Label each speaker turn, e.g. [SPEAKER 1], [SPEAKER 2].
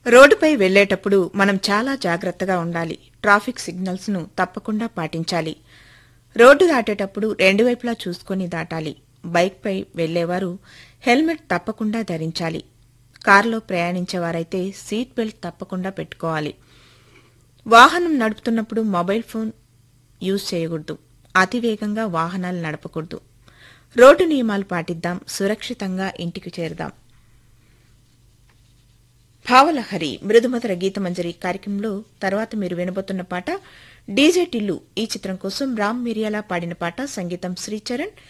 [SPEAKER 1] రోడ్డుపై వెళ్లేటప్పుడు మనం చాలా జాగ్రత్తగా ఉండాలి ట్రాఫిక్ సిగ్నల్స్ ను తప్పకుండా పాటించాలి రోడ్డు దాటేటప్పుడు రెండు వైపులా చూసుకొని దాటాలి బైక్పై వెళ్లేవారు హెల్మెట్ తప్పకుండా ధరించాలి కారులో ప్రయాణించేవారైతే సీట్ బెల్ట్ తప్పకుండా పెట్టుకోవాలి వాహనం నడుపుతున్నప్పుడు మొబైల్ ఫోన్ యూజ్ చేయకూడదు అతివేగంగా వాహనాలు నడపకూడదు రోడ్డు నియమాలు పాటిద్దాం సురక్షితంగా ఇంటికి చేరుదాం భావలహరి మృదుమధుర గీతమంజరి కార్యక్రమంలో తర్వాత మీరు వినబోతున్న పాట డీజే టిల్లు ఈ చిత్రం కోసం రామ్ మిరియాలా పాడిన పాట సంగీతం శ్రీచరణ్